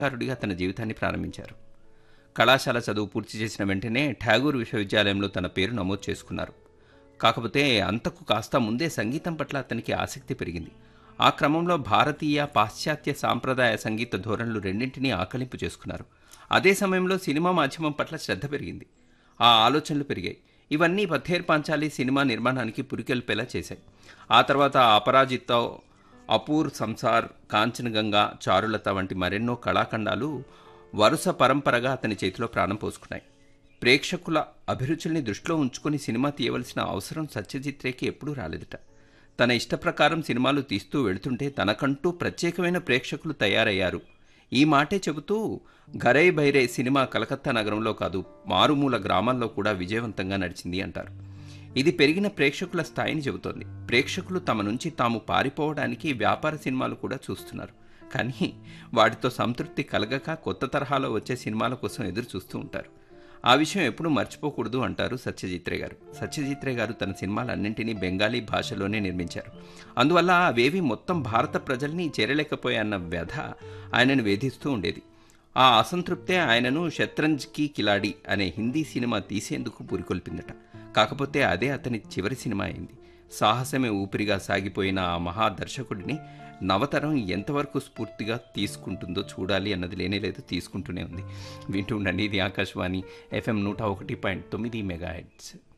కళాకారుడిగా తన జీవితాన్ని ప్రారంభించారు కళాశాల చదువు పూర్తి చేసిన వెంటనే ఠాగూర్ విశ్వవిద్యాలయంలో తన పేరు నమోదు చేసుకున్నారు కాకపోతే అంతకు కాస్త ముందే సంగీతం పట్ల అతనికి ఆసక్తి పెరిగింది ఆ క్రమంలో భారతీయ పాశ్చాత్య సాంప్రదాయ సంగీత ధోరణులు రెండింటినీ ఆకలింపు చేసుకున్నారు అదే సమయంలో సినిమా మాధ్యమం పట్ల శ్రద్ధ పెరిగింది ఆ ఆలోచనలు పెరిగాయి ఇవన్నీ పథేర్ పాంచాలి సినిమా నిర్మాణానికి పురికెల్పేలా చేశాయి ఆ తర్వాత అపరాజిత అపూర్ సంసార్ కాంచనగంగా చారులత వంటి మరెన్నో కళాఖండాలు వరుస పరంపరగా అతని చేతిలో ప్రాణం పోసుకున్నాయి ప్రేక్షకుల అభిరుచుల్ని దృష్టిలో ఉంచుకొని సినిమా తీయవలసిన అవసరం సత్యజిత్ రేకి ఎప్పుడూ రాలేదట తన ఇష్టప్రకారం సినిమాలు తీస్తూ వెళుతుంటే తనకంటూ ప్రత్యేకమైన ప్రేక్షకులు తయారయ్యారు ఈ మాటే చెబుతూ ఘరై బైరే సినిమా కలకత్తా నగరంలో కాదు మారుమూల గ్రామాల్లో కూడా విజయవంతంగా నడిచింది అంటారు ఇది పెరిగిన ప్రేక్షకుల స్థాయిని చెబుతోంది ప్రేక్షకులు తమ నుంచి తాము పారిపోవడానికి వ్యాపార సినిమాలు కూడా చూస్తున్నారు కానీ వాటితో సంతృప్తి కలగక కొత్త తరహాలో వచ్చే సినిమాల కోసం ఎదురు చూస్తూ ఉంటారు ఆ విషయం ఎప్పుడూ మర్చిపోకూడదు అంటారు సత్యజిత్రే గారు సత్యజిత్రే గారు తన సినిమాలన్నింటినీ బెంగాలీ భాషలోనే నిర్మించారు అందువల్ల అవేవి మొత్తం భారత ప్రజల్ని చేరలేకపోయాన్న వ్యధ ఆయనను వేధిస్తూ ఉండేది ఆ అసంతృప్తే ఆయనను శత్రంజ్ కీ కిలాడి అనే హిందీ సినిమా తీసేందుకు పురికొల్పిందట కాకపోతే అదే అతని చివరి సినిమా అయింది సాహసమే ఊపిరిగా సాగిపోయిన ఆ మహాదర్శకుడిని నవతరం ఎంతవరకు స్ఫూర్తిగా తీసుకుంటుందో చూడాలి అన్నది లేనేలేదు తీసుకుంటూనే ఉంది వింటూ ఉండండి ఇది ఆకాశవాణి ఎఫ్ఎం నూట ఒకటి పాయింట్ తొమ్మిది మెగా హెడ్స్